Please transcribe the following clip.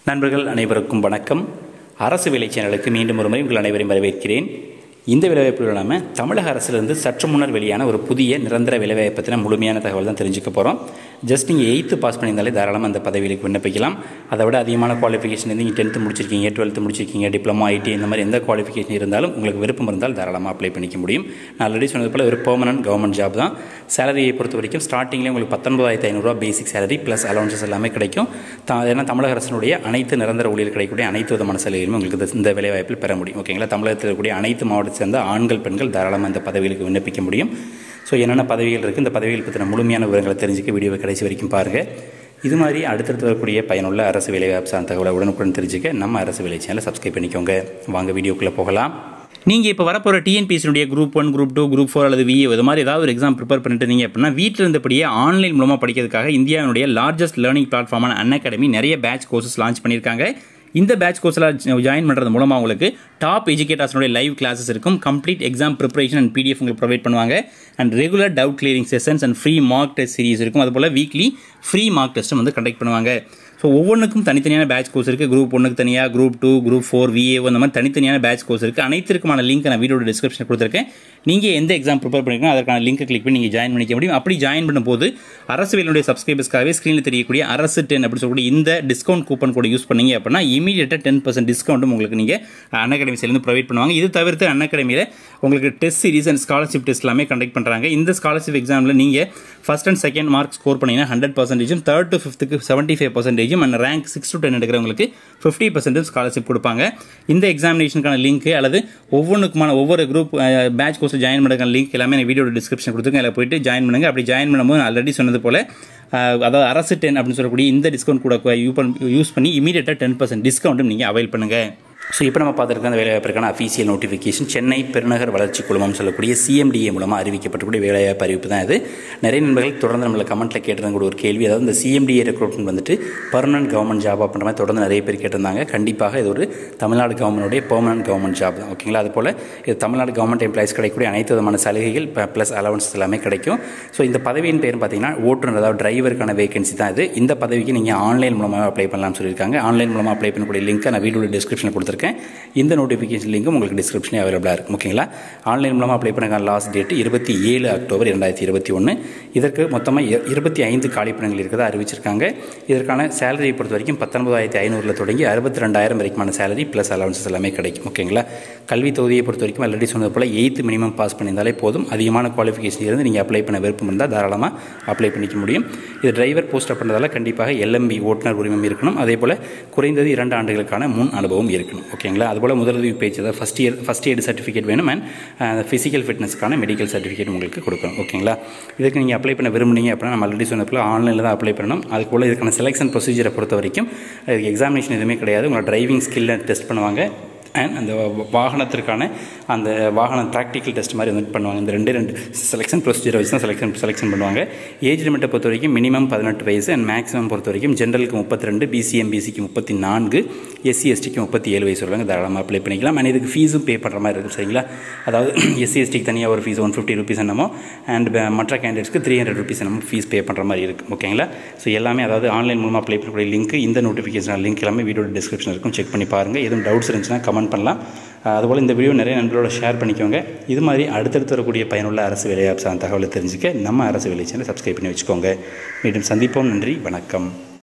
நண்பர்கள் அனைவருக்கும் வணக்கம் அரசு வேலை சேனலுக்கு மீண்டும் ஒரு முறை உங்கள் அனைவரையும் வரவேற்கிறேன் இந்த வேலைவாய்ப்பு இல்லாமல் தமிழக அரசிலிருந்து சற்று முன்னர் வெளியான ஒரு புதிய நிரந்தர வேலைவாய்ப்பு பற்றின முழுமையான தகவல் தான் தெரிஞ்சுக்க போகிறோம் ஜஸ்ட் நீங்கள் எயித்து பாஸ் பண்ணியிருந்தாலே தாராளமாக அந்த பதவிகளுக்கு விண்ணப்பிக்கலாம் அதை விட அதிகமான குவாலிஃபிகேஷன் இருந்து நீங்கள் டென்த்து முடிச்சிருக்கீங்க டுவெல்த்து முடிச்சிருக்கீங்க டிப்ளமா ஐடி இந்த மாதிரி எந்த குவாலிஃபிகேஷன் இருந்தாலும் உங்களுக்கு விருப்பம் இருந்தால் தாராளமாக அப்ளை பண்ணிக்க முடியும் நான் ஆல்ரெடி சொன்னது போல் ஒரு பெர்மனன்ட் கவர்மெண்ட் ஜாப் தான் சேலரியை பொறுத்த வரைக்கும் ஸ்டார்டிங்லேயே உங்களுக்கு பத்தொன்பதாயிரத்தி ஐநூறுரூவா பேசிக் சேலரி ப்ளஸ் அலவன்சஸ் எல்லாமே கிடைக்கும் தா ஏன்னா தமிழக அரசினுடைய அனைத்து நிரந்தர ஊழியர் கிடைக்கக்கூடிய அனைத்து விதமான சலுகைகளும் உங்களுக்கு இந்த- இந்த வேலைவாய்ப்பில் பெற முடியும் ஓகேங்களா தமிழகத்தில் இருக்கக்கூடிய அனைத்து மாவட்டத்தை சேர்ந்த ஆண்கள் பெண்கள் தாராளமாக இந்த பதவிகளுக்கு விண்ணப்பிக்க முடியும் ஸோ என்னென்ன பதவிகள் இருக்குது இந்த பதவிகள் பற்றின முழுமையான விவரங்களை தெரிஞ்சுக்க வீடியோவை கடைசி வரைக்கும் பாருங்கள் இது மாதிரி அடுத்தடுத்து வரக்கூடிய பயனுள்ள அரசு வேலைவாய்ப்பு சார்ந்த தகவலை உடனுக்குடன் தெரிஞ்சுக்க நம்ம அரசு வேலை சேனலை சப்ஸ்கிரைப் பண்ணிக்கோங்க வாங்க வீடியோக்குள்ளே போகலாம் நீங்கள் இப்போ வரப்போகிற டிஎன்பிஎஸ்சியுடைய group one group two group four அல்லது விஏ இது மாதிரி ஏதாவது ஒரு எக்ஸாம் ப்ரிப்பேர் பண்ணிட்டு இருந்தீங்க அப்படின்னா வீட்டில் இருந்தபடியே ஆன்லைன் மூலமாக படிக்கிறதுக்காக இந்தியாவினுடைய லார்ஜஸ்ட் லேர்னிங் பிளாட்ஃபார்மான அன் அகாடமி நிறைய பேட்ச் கோர்சஸ் லான்ச் பண்ணியிருக்காங்க இந்த பேட்ச் கோர்ஸில் ஜாயின் பண்ணுறது மூலமாக உங்களுக்கு டாப் எஜுகேட்டர்ஸனுடைய லைவ் கிளாஸஸ் இருக்கும் complete exam preparation and PDF உங்களுக்கு ப்ரொவைட் பண்ணுவாங்க and regular doubt clearing sessions and free mock test series இருக்கும் அதுபோல் வீக்லி ஃப்ரீ மார்க் டெஸ்ட்டும் வந்து கண்டக்ட் பண்ணுவாங்க ஸோ ஒவ்வொன்றுக்கும் தனித்தனியான பேட்ச் கோர்ஸ் இருக்குது குரூப் ஒன்றுக்கு தனியாக group two group four VA அந்த மாதிரி தனித்தனியான பேட்ச் கோர்ஸ் இருக்குது அனைத்திற்குமான லிங்க் நான் வீடியோட டிஸ்கிரிப்ஷன் கொடுத்துருக்கேன் நீங்கள் எந்த எக்ஸாம் ப்ரிப்பேர் பண்ணிக்கணும் அதற்கான லிங்க் கிளிக் பண்ணி நீங்கள் ஜாயின் பண்ணிக்க முடியும் அப்படி ஜாயின் பண்ணும்போது அரசு வேலையுடைய சப்ஸ்கிரைபர்ஸ்க்காகவே ஸ்க்ரீனில் தெரியக்கூடிய அரசு டென் அப்படி சொல்லக்கூடிய இந்த டிஸ்கவுண்ட் கூப்பன் கூட யூஸ் பண்ணீங்க அப்படின்னா இமீடியட்டாக டென் பர்சன்ட் டிஸ்கவுண்ட்டும் உங்களுக்கு நீங்கள் அன் அகாடமிஸ்லேருந்து ப்ரொவைட் பண்ணுவாங்க இது தவிர்த்து அன் அகாடமியில் உங்களுக்கு test series and scholarship test எல்லாமே கண்டக்ட் பண்ணுறாங்க இந்த ஸ்காலர்ஷிப் எக்ஸாமில் நீங்கள் first and second mark score பண்ணீங்கன்னா ஹண்ட்ரட் பர்சன்டேஜும் தேர்ட் டு ஃபிஃப்த்துக்கு செவன்ட்டி ஃபைவ் பர்சன்டேஜும் and rank six to ten எடுக்கிறவங்களுக்கு ஃபிஃப்டி பர்சன்டேஜ் ஸ்காலர்ஷிப் கொடுப்பாங்க இந்த எக்ஸாமினேஷனுக்கான லிங்க் அல்லது ஒவ்வொன்றுக்குமான ஒவ்வொரு குரூப் பேட்ச் கோர்ஸ் ஜாயின் பண்ணுறதுக்கான லிங்க் எல்லாமே நான் வீடியோட டிஸ்கிரிப்ஷன் கொடுத்துருக்கேன் அதில் போயிட்டு ஜாயின் பண்ணுங்க அப்படி ஜாயின் பண்ணும்போது ஆல்ரெடி சொன்னது போல் அஹ், அதாவது அரசு டென் அப்படின்னு சொல்லக்கூடிய இந்த டிஸ்கவுண்ட் கூட யூ பண்ணி யூஸ் பண்ணி இமீடியட்டாக டென் பர்சன்ட் டிஸ்கவுண்ட்டும் நீங்கள் அவைல் பண்ணுங்கள் ஸோ இப்போ நம்ம பார்த்துருக்க அந்த வேலைவாய்ப்பிற்கான அஃபீஷியல் நோட்டிஃபிகேஷன் சென்னை பெருநகர் வளர்ச்சி குழுமம் சொல்லக்கூடிய சிஎம்டிஏ மூலமாக அறிவிக்கப்பட்டக்கூடிய வேலைவாய்ப்பு அறிவிப்பு தான் இது நிறைய நண்பர்கள் தொடர்ந்து நம்மளை கமெண்ட்டில் கேட்டிருந்த கூட ஒரு கேள்வி அதாவது இந்த சிஎம்டிஏ ரெக்ரூட்மெண்ட் வந்துட்டு பர்மனன்ட் கவர்மெண்ட் ஜாப் அப்படின்ற மாதிரி தொடர்ந்து நிறைய பேர் கேட்டிருந்தாங்க கண்டிப்பாக இது ஒரு தமிழ்நாடு கவர்மெண்ட்டுடைய பெர்மனன்ட் கவர்மெண்ட் ஜாப் தான் ஓகேங்களா அதுபோல் இது தமிழ்நாடு கவர்மெண்ட் எம்ப்ளாயிஸ் கிடைக்கக்கூடிய அனைத்து விதமான சலுகைகள் ப்ளஸ் அலவன்ஸ் எல்லாமே கிடைக்கும் ஸோ இந்த பதவியின் பேர் பார்த்தீங்கன்னா ஓட்டுநர் அதாவது டிரைவருக்கான வேகன்சி தான் இது இந்த பதவிக்கு நீங்கள் ஆன்லைன் மூலமாக அப்ளை பண்ணலாம்னு சொல்லியிருக்காங்க ஆன்லைன் மூலமாக அப்ளை பண்ணக்கூடிய லிங்க்கை நான் வீடியோட டிஸ்கிரிப்ஷனில் கொடுத்துருக்கேன் இந்த நோட்டிஃபிகேஷன் லிங்க்கும் உங்களுக்கு டிஸ்கிரிப்ஷனே அவைலபிளாக இருக்கும் ஓகேங்களா ஆன்லைன் மூலமாக அப்ளை பண்ண லாஸ்ட் டேட் இருபத்தி ஏழு அக்டோபர் ரெண்டாயிரத்தி இருபத்தி ஒன்று இதற்கு மொத்தமாக இருபத்தி ஐந்து காலிப்பணங்கள் இருக்கிறதா அறிவிச்சிருக்காங்க இதற்கான சேலரியை பொறுத்த வரைக்கும் பத்தொன்பதாயிரத்தி ஐநூறில் தொடங்கி அறுபத்தி ரெண்டாயிரம் வரைக்குமான சேலரி ப்ளஸ் அலவன்சஸ் எல்லாமே கிடைக்கும் ஓகேங்களா கல்வி தொகுதியை பொறுத்த வரைக்கும் ஆல்ரெடி சொன்னது போல் எயித்து மினிமம் பாஸ் பண்ணியிருந்தாலே போதும் அதிகமான குவாலிஃபிகேஷன் இருந்து நீங்கள் அப்ளை பண்ண விருப்பம் இருந்தால் தாராளமாக அப்ளை பண்ணிக்க முடியும் இது டிரைவர் போஸ்ட் பண்ணுறதால கண்டிப்பாக எல்எம்பி ஓட்டுநர் உரிமம் இருக்கணும் அதே போல் குறைந்தது இரண்டு ஆண்டுகளுக்கான முன் அனுபவம் இருக்கணும் ஓகேங்களா அதுபோல் முதலுதவி பேச்சு அதாவது first year first aid certificate வேணும் அண்ட் ஃபிசிக்கல் ஃபிட்னஸ்க்கான மெடிக்கல் சர்டிஃபிகேட் உங்களுக்கு கொடுக்கணும் ஓகேங்களா இதுக்கு நீங்கள் அப்ளை பண்ண விரும்புனீங்க அப்படின்னா நம்ம ஆல்ரெடி சொன்ன போல் ஆன்லைனில் தான் அப்ளை பண்ணணும் அதுக்கு போல் இதுக்கான செலெக்ஷன் ப்ரொசீஜரை பொறுத்த வரைக்கும் இதுக்கு எக்ஸாமினேஷன் எதுவுமே கிடையாது உங்களோட டிரைவிங் ஸ்கில்லை டெஸ்ட் பண்ணுவாங்க அண்ட் அந்த வாகனத்திற்கான அந்த வாகனம் ப்ராக்டிக்கல் டெஸ்ட் மாதிரி வந்து பண்ணுவாங்க இந்த ரெண்டு ரெண்டு செலெக்ஷன் ப்ரொசீஜரை வச்சு தான் செலெக்ஷன் செலெக்ஷன் பண்ணுவாங்க ஏஜ் லிமிட்டை பொறுத்த வரைக்கும் மினிமம் பதினெட்டு வயசு அண்ட் மேக்ஸிமம் பொறுத்த வரைக்கும் ஜென்ரலுக்கு முப்பத்தி ரெண்டு பிசிஎம் பிசிக்கு முப்பத்தி நான்கு எஸ்சி எஸ்டிக்கு முப்பத்தி ஏழு வயசு வருவாங்க தாராளமாக அப்ளை பண்ணிக்கலாம் அண்ட் இதுக்கு ஃபீஸும் பே பண்ணுற மாதிரி இருக்கும் சரிங்களா அதாவது எஸ்சி எஸ்டிக்கு தனியாக ஒரு ஃபீஸ் ஒன் ஃபிஃப்டி ருபீஸ் என்னமோ அண்ட் மற்ற கேண்டிடேட்ஸ்க்கு த்ரீ ஹண்ட்ரட் ருபீஸ் என்னமோ ஃபீஸ் பே பண்ணுற மாதிரி இருக்கும் ஓகேங்களா ஸோ எல்லாமே அதாவது ஆன்லைன் மூலமாக அப்ளை பண்ணக்கூடிய லிங்க் இந்த நோட்டிஃபிகேஷன் லிங்க் எல்லாமே வீடியோட டிஸ்கிரிப்ஷன் இருக்கும் செக் பண்ணி பாருங்கள் எதுவும் டவுட்ஸ் இருந்துச்சுன்னா கமெண்ட் பண்ணலாம் அஹ் அதுபோல் இந்த வீடியோ நிறைய நண்பர்களோட ஷேர் பண்ணிக்கோங்க இது மாதிரி அடுத்தடுத்து வரக்கூடிய பயனுள்ள அரசு வேலைவாய்ப்பு சார்ந்த தகவலை தெரிஞ்சுக்க நம்ம அரசு வேலை சேனலை சப்ஸ்கிரைப் பண்ணி வச்சுக்கோங்க மீண்டும் சந்திப்போம் நன்றி வணக்கம்